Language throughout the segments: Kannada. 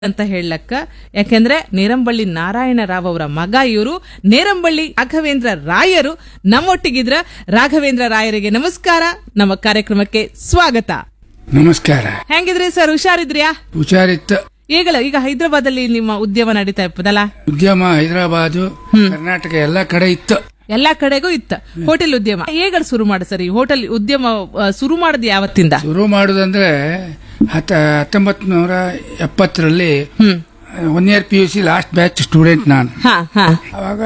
ಅಂತ ಹೇಳಕ್ಕ ಯಾಕೆಂದ್ರೆ ನೇರಂಬಳ್ಳಿ ನಾರಾಯಣ ರಾವ್ ಅವರ ಮಗ ಇವರು ನೇರಂಬಳ್ಳಿ ರಾಘವೇಂದ್ರ ರಾಯರು ನಮ್ಮೊಟ್ಟಿಗಿದ್ರ ರಾಘವೇಂದ್ರ ರಾಯರಿಗೆ ನಮಸ್ಕಾರ ನಮ್ಮ ಕಾರ್ಯಕ್ರಮಕ್ಕೆ ಸ್ವಾಗತ ನಮಸ್ಕಾರ ಹೆಂಗಿದ್ರಿ ಸರ್ ಹುಷಾರಿದ್ರ್ಯಾ ಹುಷಾರಿತ್ತು ಈಗಲ ಈಗ ಹೈದರಾಬಾದ್ ಅಲ್ಲಿ ನಿಮ್ಮ ಉದ್ಯಮ ನಡೀತಾ ಇಪ್ಪದಲ್ಲ ಉದ್ಯಮ ಹೈದರಾಬಾದು ಕರ್ನಾಟಕ ಎಲ್ಲ ಕಡೆ ಇತ್ತು ಎಲ್ಲಾ ಕಡೆಗೂ ಇತ್ತ ಹೋಟೆಲ್ ಉದ್ಯಮ ಹೇಗ ಶುರು ಮಾಡ ಸರ್ ಈ ಹೋಟೆಲ್ ಉದ್ಯಮ ಆ, ಶುರು ಮಾಡದ್ ಯಾವತ್ತಿಂದ ಶುರು ಮಾಡುದಂದ್ರೆ ಹತ್ತ ಹತ್ತೊಂಬತ್ ನೂರ ಎಪ್ಪತ್ತರಲ್ಲಿ hmm one year P U C last batch student ನಾನು ಹಾ ಹಾ ಅವಾಗ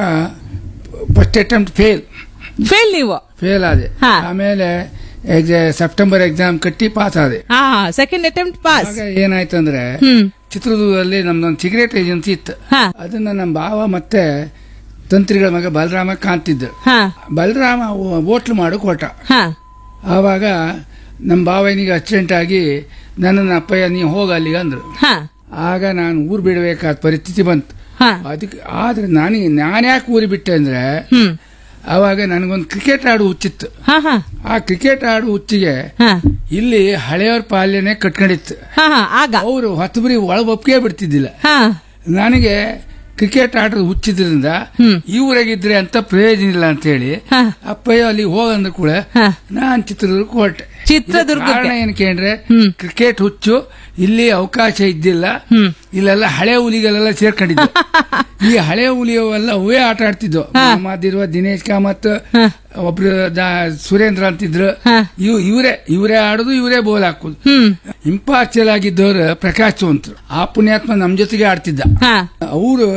ಫಸ್ಟ್ ಅಟೆಂಪ್ಟ್ ಫೇಲ್ ಫೇಲ್ ನೀವು ಫೇಲ್ ಆದೆ ಹಾ. ಆಮೇಲೆ ಎಕ್ಸಾ- ಸೆಪ್ಟೆಂಬರ್ ಎಕ್ಸಾಮ್ ಕಟ್ಟಿ ಪಾಸ್ ಆದೆ ಹಾ ಸೆಕೆಂಡ್ ಅಟೆಂಪ್ಟ್ ಪಾಸ್ ಆಗ ಏನಾಯ್ತು ಅಂದ್ರೆ ಹ್ಮ್ ಚಿತ್ರದುರ್ಗದಲ್ಲಿ ನಮ್ದೊಂದು ಸಿಗರೇಟ್ ಏಜೆನ್ಸಿ ಇತ್ತು ಹಾ ಅದನ್ನ ನಮ್ಮ ಭಾವ ಮತ್ತೆ ತಂತ್ರಿಗಳ ಮಗ ಬಲರಾಮ ಕಾಂತಿದ್ರು ಹಾ ಬಲರಾಮ ಹೋಟ್ಲು ಮಾಡಕ್ ಹೊರಟ ಹಾ ಆವಾಗ ನಮ್ಮ ಭಾವನಿಗೆ ಅರ್ಜೆಂಟ್ ಆಗಿ ನನ್ನನ್ನು ಅಪ್ಪಯ್ಯ ನೀವು ಹೋಗ ಅಲ್ಲಿಗೆ ಅಂದ್ರು ಹಾ ಆಗ ನಾನು ಊರು ಬಿಡಬೇಕಾದ ಪರಿಸ್ಥಿತಿ ಬಂತು ಹಾ ಅದಕ್ಕೆ ಆದ್ರೆ ನನಗೆ ನಾನು ಯಾಕೆ ಊರು ಬಿಟ್ಟೆ ಅಂದ್ರೆ ಹ್ಮ್ ಆವಾಗ ನನಗೊಂದು ಕ್ರಿಕೆಟ್ ಆಡು ಹುಚ್ಚಿತ್ತು ಹಾ ಹಾ ಆ ಕ್ರಿಕೆಟ್ ಆಡು ಹುಚ್ಚಿಗೆ ಹಾ ಇಲ್ಲಿ ಹಳೆಯವ್ರ ಪಾಲ್ಯನೇ ಕಟ್ಕೊಂಡಿತ್ತು ಹಾ ಹಾ ಆಗ ಅವರು ಹೊತ್ತಬರಿ ಒಳಗೆ ಒಪ್ಪಿಗೆ ಬಿಡ್ತಿದ್ದಿಲ್ಲ ಹಾ ನನಗೆ ಕ್ರಿಕೆಟ್ ಆಟದ ಹುಚ್ಚಿದ್ರಿಂದ ಹ್ಮ್. ಈ ಊರಾಗಿದ್ರೆ ಅಂತ ಪ್ರಯೋಜನ ಇಲ್ಲ ಅಂತ ಹೇಳಿ ಹಾ ಅಪ್ಪಯ್ಯ ಅಲ್ಲಿ ಹೋಗಂದ ಕೂಡ ಹಾ ನಾನ್ ಚಿತ್ರದುರ್ಗಕ್ಕೆ ಹೊರಟೆ ಚಿತ್ರದುರ್ಗಕ್ಕೆ? ಇದಕ್ಕೆ ಕಾರಣ ಏನಕ್ಕೆ ಅಂದ್ರೆ ಹ್ಮ್. ಕ್ರಿಕೆಟ್ ಹುಚ್ಚು ಇಲ್ಲಿ ಅವಕಾಶ ಇದ್ದಿಲ್ಲ ಹ್ಮ್. ಇಲ್ಲೆಲ್ಲ ಹಳೆ ಹುಲಿಗಳೆಲ್ಲ ಸೇರ್ಕೊಂಡಿದ್ದು ಈ ಹಳೆ ಹುಲಿಯವೆಲ್ಲ ಅವೇ ಆಟ ಆಡ್ತಿದ್ವು ಮಾದಿರುವ ದಿನೇಶ್ ಕಾಮತ್ ಹಾ. ಒಬ್ರು ದಾ- ಸುರೇಂದ್ರ ಅಂತಿದ್ರು ಹಾ. ಇವ್ ಇವರೇ ಇವರೇ ಆಡುದು ಇವರೇ ಬೋಲ್ ಹಾಕುದು ಹ್ಮ್ ಇಂಪಾರ್ಚಿಯಲ್ ಆಗಿದ್ದವರು ಪ್ರಕಾಶ್ ಚೌಂತ್ರು ಆ ಪುಣ್ಯಾತ್ಮ ನಮ್ ಜೊತೆಗೆ ಆಡ್ತಿದ್ದ ಹಾ ಅವರು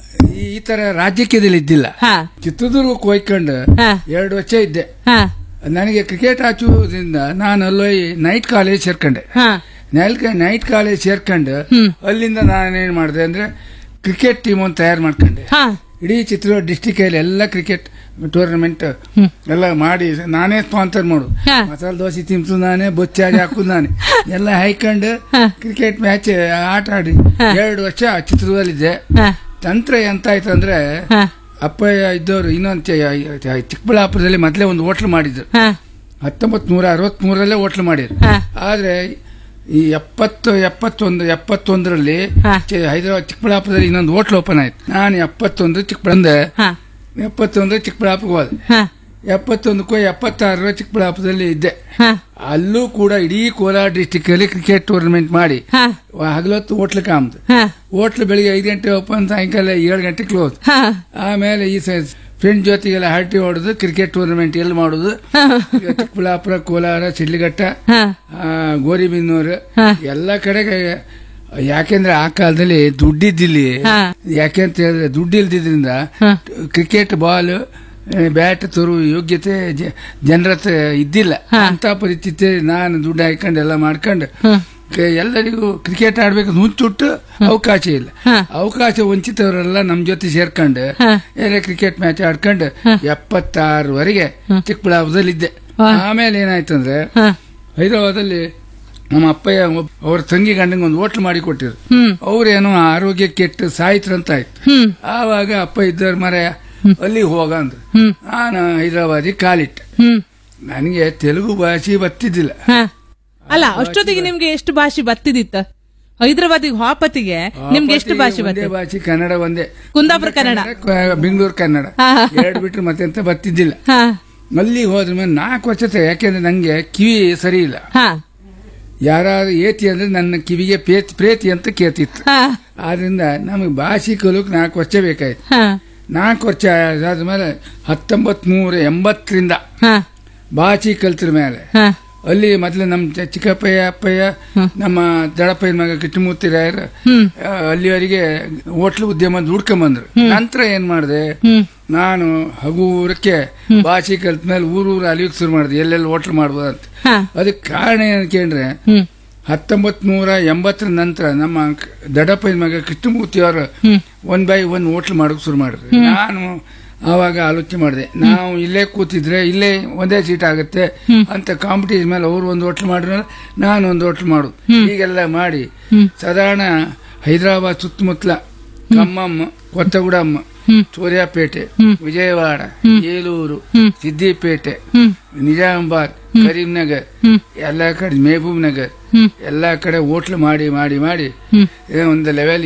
ಈ ತರ ರಾಜ್ಯಕ್ಕೆ ಇದ್ದಿಲ್ಲ ಹಾ ಚಿತ್ರದುರ್ಗಕ್ಕೆ ಹೋಯ್ಕೊಂಡು ಹಾ ಎರಡು ವರ್ಷ ಇದ್ದೆ ಹಾ ನನಗೆ ಕ್ರಿಕೆಟ್ ಹಚ್ಚುವುದರಿಂದ ನಾನು ಅಲ್ಲೋಯ್ ನೈಟ್ ಕಾಲೇಜ್ ಸೇರ್ಕೊಂಡೆ ಹಾ ನೈಟ್ ನೈಟ್ ಕಾಲೇಜ್ ಸೇರ್ಕೊಂಡು ಹ್ಮ್. ಅಲ್ಲಿಂದ ನಾನೇನ್ ಮಾಡಿದೆ ಅಂದ್ರೆ ಕ್ರಿಕೆಟ್ ಟೀಮ್ ಒಂದು ತಯಾರು ಮಾಡ್ಕೊಂಡೆ ಹಾ ಇಡೀ ಚಿತ್ರದುರ್ಗ ಡಿಸ್ಟಿಕ್ ಅಲ್ಲಿ ಎಲ್ಲ ಕ್ರಿಕೆಟ್ ಟೂರ್ನಮೆಂಟ್ ಹ್ಮ್. ಎಲ್ಲ ಮಾಡಿ ನಾನೇ ಸ್ಪಾನ್ಸರ್ ಮಾಡು ಹಾ. ಮಸಾಲೆ ದೋಸೆ ತಿನ್ಸು ನಾನೇ ಬೊಚ್ಚಾಗಿ ಹಾಕುದು ನಾನೇ ಎಲ್ಲ ಹಾಯ್ಕೊಂಡು ಹಾ. ಕ್ರಿಕೆಟ್ ಮ್ಯಾಚ್ ಆಟ ಆಡಿ ಹಾ. ಎರಡು ವರ್ಷ ಚಿತ್ರದುರ್ಗದಲ್ಲಿದ್ದೆ ಹಾ ತಂತ್ರ ಎಂತ ಆಯ್ತು ಅಂದ್ರೆ ಹಾ ಅಪ್ಪಯ್ಯ ಇದ್ದವರು ಇನ್ನೊಂದು ಚ- ಚಿಕ್ಕಬಳ್ಳಾಪುರದಲ್ಲಿ ಮೊದಲೇ ಒಂದು ಹೋಟ್ಲು ಮಾಡಿದ್ರು ಹಾ ಹತ್ತೊಂಬತ್ ನೂರ ಅರವತ್ ಮೂರಲ್ಲೇ ಹೋಟ್ಲು ಮಾಡಿದ್ರು ಹಾ ಆದ್ರೆ ಈ ಎಪ್ಪತ್ತು ಎಪ್ಪತ್ತೊಂದು ಎಪ್ಪತ್ತೊಂದರಲ್ಲಿ ಹಾ. ಚೆ- ಹೈದರಾಬಾದ್ ಚಿಕ್ಕಬಳ್ಳಾಪುರದಲ್ಲಿ ಇನ್ನೊಂದು ಹೋಟ್ಲು ಓಪನ್ ಆಯ್ತು ನಾನು ಎಪ್ಪತ್ತೊಂದು ಚಿಕ್ಕಬಳ್ಳಾಪುರ ಹಾ ಎಪ್ಪತ್ತೊಂದು ಚಿಕ್ಕಬಳ್ಳಾಪುರಕ್ಕೆ ಹೋದೆ ಹಾ ಎಪ್ಪತ್ತೊಂದಕ್ಕೂ ಎಪ್ಪತ್ತಾರರ ಚಿಕ್ಕಬಳ್ಳಾಪುರದಲ್ಲಿ ಇದ್ದೆ ಹಾ ಅಲ್ಲೂ ಕೂಡ ಇಡೀ ಕೋಲಾರ ಡಿಸ್ಟಿಕ್ ಅಲ್ಲಿ ಕ್ರಿಕೆಟ್ ಟೂರ್ನಮೆಂಟ್ ಮಾಡಿ ಹಾ ಹಗಲೊತ್ತು ಹೋಟ್ಲು ಕಾಮ್ದು ಹಾ ಹೋಟ್ಲು ಬೆಳಿಗ್ಗೆ ಐದು ಗಂಟೆ ಓಪನ್ ಸಾಯಂಕಾಲ ಏಳು ಗಂಟೆ ಕ್ಲೋಸ್ ಹಾ ಆಮೇಲೆ ಈ ಫ್ರೆಂಡ್ ಜೊತೆಗೆಲ್ಲ ಹರಟಿ ಹೊಡೆದು ಕ್ರಿಕೆಟ್ ಟೂರ್ನಮೆಂಟ್ ಎಲ್ಲಿ ಮಾಡುದು ಈಗ ಚಿಕ್ಕಬಳ್ಳಾಪುರ ಕೋಲಾರ ಶಿಡ್ಲಘಟ್ಟ ಹಾ ಆ, ಗೋರಿಬಿನ್ನೂರು ಹಾ. ಎಲ್ಲ ಕಡೆಗೆ ಯಾಕೆಂದ್ರೆ ಆ ಕಾಲದಲ್ಲಿ ದುಡ್ಡಿದ್ದಿಲ್ಲಿ ಹಾ. ಯಾಕೆಂತ ಹೇಳಿದ್ರೆ ದುಡ್ಡು ಇಲ್ದಿದ್ರಿಂದ ಹಾ. ಕ್ರಿಕೆಟ್ ಬಾಲ್ ಬ್ಯಾಟ್ ತರುವ ಯೋಗ್ಯತೆ ಜನರ ಹತ್ರ ಇದ್ದಿಲ್ಲ ಹಾ. ಅಂತ ಪರಿಸ್ಥಿತಿ ನಾನು ದುಡ್ಡು ಹಾಕೊಂಡು ಎಲ್ಲ ಮಾಡ್ಕೊಂಡು ಹಾ ಕ- ಎಲ್ಲರಿಗೂ ಕ್ರಿಕೆಟ್ ಆಡ್ಬೇಕು ಹುಚ್ಚುಟ್ಟು ಅವಕಾಶ ಇಲ್ಲ ಹಾ. ಅವಕಾಶ ವಂಚಿತವರೆಲ್ಲ ನಮ್ ಜೊತೆ ಸೇರ್ಕೊಂಡು ಹಾ. ಎಲ್ಲ ಕ್ರಿಕೆಟ್ ಮ್ಯಾಚ್ ಆಡ್ಕೊಂಡು ಎಪ್ಪತ್ತಾರವರೆಗೆ ಚಿಕ್ಕಬಳ್ಳಾಪುರದಲ್ಲಿದ್ದೆ ವಾ. ಆಮೇಲೆ ಏನಾಯ್ತು ಅಂದ್ರೆ ಹಾ ಹೈದರಾಬಾದಲ್ಲಿ ನಮ್ಮ ಅಪ್ಪಯ್ಯ ಒಬ್ಬ- ಅವ್ರ ತಂಗಿ ಗಂಡಂಗೆ ಒಂದು ಹೋಟ್ಲು ಮಾಡಿ ಕೊಟ್ಟಿರು ಹ್ಮ್ ಅವ್ರೇನೋ ಆರೋಗ್ಯ ಕೆಟ್ಟು ಸಾಯ್ತ್ರಂತ ಆಯ್ತು ಹ್ಮ್ ಆವಾಗ ಅಪ್ಪ ಇದ್ದವ್ರ ಮರ ಅಲ್ಲಿ ಹೋಗ ಅಂದ್ರು ಹ್ಮ್ ನಾನು ಹೈದರಾಬಾದಿಗೆ ಕಾಲಿಟ್ಟೆ ಹ್ಮ್ ನನಗೆ ತೆಲುಗು ಭಾಷೆ ಬರ್ತಿದ್ದಿಲ್ಲ ಹಾ ಅಲ್ಲ ಅಷ್ಟೊತ್ತಿಗೆ ನಿಮ್ಗೆ ಎಷ್ಟು ಭಾಷೆ ಬತ್ತಿದಿತ್ತ ಹೈದರಾಬಾದಿಗೆ ಹಾಪತಿಗೆ ನಿಮ್ಗೆ ಎಷ್ಟು ಭಾಷೆ ಒಂದೇ ಬತ್ತ ಭಾಷೆ ಕನ್ನಡ ಒಂದೇ ಕುಂದಾಪುರ ಕನ್ನಡ ಬೆಂಗಳೂರು ಕನ್ನಡ ಹಾ. ಎರಡು ಬಿಟ್ರೆ ಮತ್ತೆಂತ ಬರ್ತಿದ್ದಿಲ್ಲ ಹಾ ಅಲ್ಲಿ ಹೋದ್ರ ಮೇಲೆ ನಾಲ್ಕು ವರ್ಷ ಆಯ್ತು. ಯಾಕೆಂದ್ರೆ ನಂಗೆ ಕಿವಿ ಸರಿ ಇಲ್ಲ ಹಾ ಯಾರಾದ್ರೂ ಏತಿ ಅಂದ್ರೆ ನನ್ನ ಕಿವಿಗೆ ಪೇತ್ ಪ್ರೇತಿ ಅಂತ ಕೇತಿತ್ತು ಹಾ ಆದ್ರಿಂದ ನಮಗೆ ಭಾಷೆ ಕಲಿಯೋಕೆ ನಾಲ್ಕು ವರ್ಷ ಬೇಕಾಯ್ತು ಹಾ ನಾಲ್ಕು ವರ್ಷ ಆದ್ಮೇಲೆ ಹತ್ತೊಂಬತ್ ನೂರ ಎಂಬತ್ತರಿಂದ ಹಾ ಭಾಷೆ ಕಲ್ತ್ರ ಮೇಲೆ ಹಾ ಅಲ್ಲಿ ಮೊದಲು ನಮ್ಮ ಚ- ಚಿಕ್ಕಪ್ಪಯ್ಯ ಅಪ್ಪಯ್ಯ ನಮ್ಮ ದಡಪ್ಪಯ್ಯನ ಮಗ ಕಿಟ್ಟಮೂರ್ತಿ ರಾಯರು ಹ್ಮ್ ಆ, ಅಲ್ಲಿವರೆಗೆ ಹೋಟ್ಲು ಉದ್ಯಮ ದುಡ್ಕೊಂಬಂದ್ರು ನಂತರ ಏನ್ ಮಾಡಿದೆ ಹ್ಮ್ ನಾನು ಹಗೂರಕ್ಕೆ ಭಾಷೆ ಕಲ್ತ ಮೇಲೆ ಊರೂರು ಅಲಿಯೋಕೆ ಶುರು ಮಾಡಿದೆ ಎಲ್ಲೆಲ್ಲಿ ಹೋಟ್ಲು ಮಾಡ್ಬೋದು ಅಂತ ಹಾ ಅದಕ್ಕೆ ಕಾರಣ ಏನಕ್ಕೆ ಹ್ಮ್ ಹತ್ತೊಂಬತ್ ನೂರ ಎಂಬತ್ತರ ನಂತರ ನಮ್ಮ ಕ- ದೊಡ್ಡಪ್ಪನ ಮಗ ಕೃಷ್ಣಮೂರ್ತಿ ಅವರು hmm one by one hotel ಮಾಡೋಕೆ ಶುರು ಮಾಡಿದ್ರು ನಾನು ಆವಾಗ ಆಲೋಚನೆ ಮಾಡಿದೆ ನಾವು ಇಲ್ಲೇ ಕೂತಿದ್ರೆ ಇಲ್ಲೇ ಒಂದೇ ಸೀಟ್ ಆಗುತ್ತೆ ಅಂತ ಕಾಂಪಿಟೇಷನ್ ಮೇಲೆ ಅವರು ಒಂದು ಹೋಟ್ಲ್ ಮಾಡಿದ್ರೆ ನಾನು ಒಂದು ಹೋಟ್ಲ್ ಮಾಡುದು ಹೀಗೆಲ್ಲ ಮಾಡಿ ಸಾಧಾರಣ ಹೈದರಾಬಾದ್ ಸುತ್ತಮುತ್ತಲ ಖಮ್ಮಮ್ಮ ಕೊತ್ತಗೂಡಮ್ಮ ಹ್ಮ್. ಸೂರ್ಯಾಪೇಟೆ ವಿಜಯವಾಡ ಏಲೂರು ಸಿದ್ದಿಪೇಟೆ ಹ್ಮ್ ನಿಜಾಮಾಬಾದ್ ಕರೀಂನಗರ್ ಹ್ಮ್ ಎಲ್ಲ ಕಡೆ ಮೇಹಬೂಬ್ ನಗರ್ ಹ್ಮ್ ಎಲ್ಲಾ ಕಡೆ ಹೋಟ್ಲು ಮಾಡಿ ಮಾಡಿ ಮಾಡಿ ಹ್ಮ್ ಏ ಒಂದು ಲೆವೆಲ್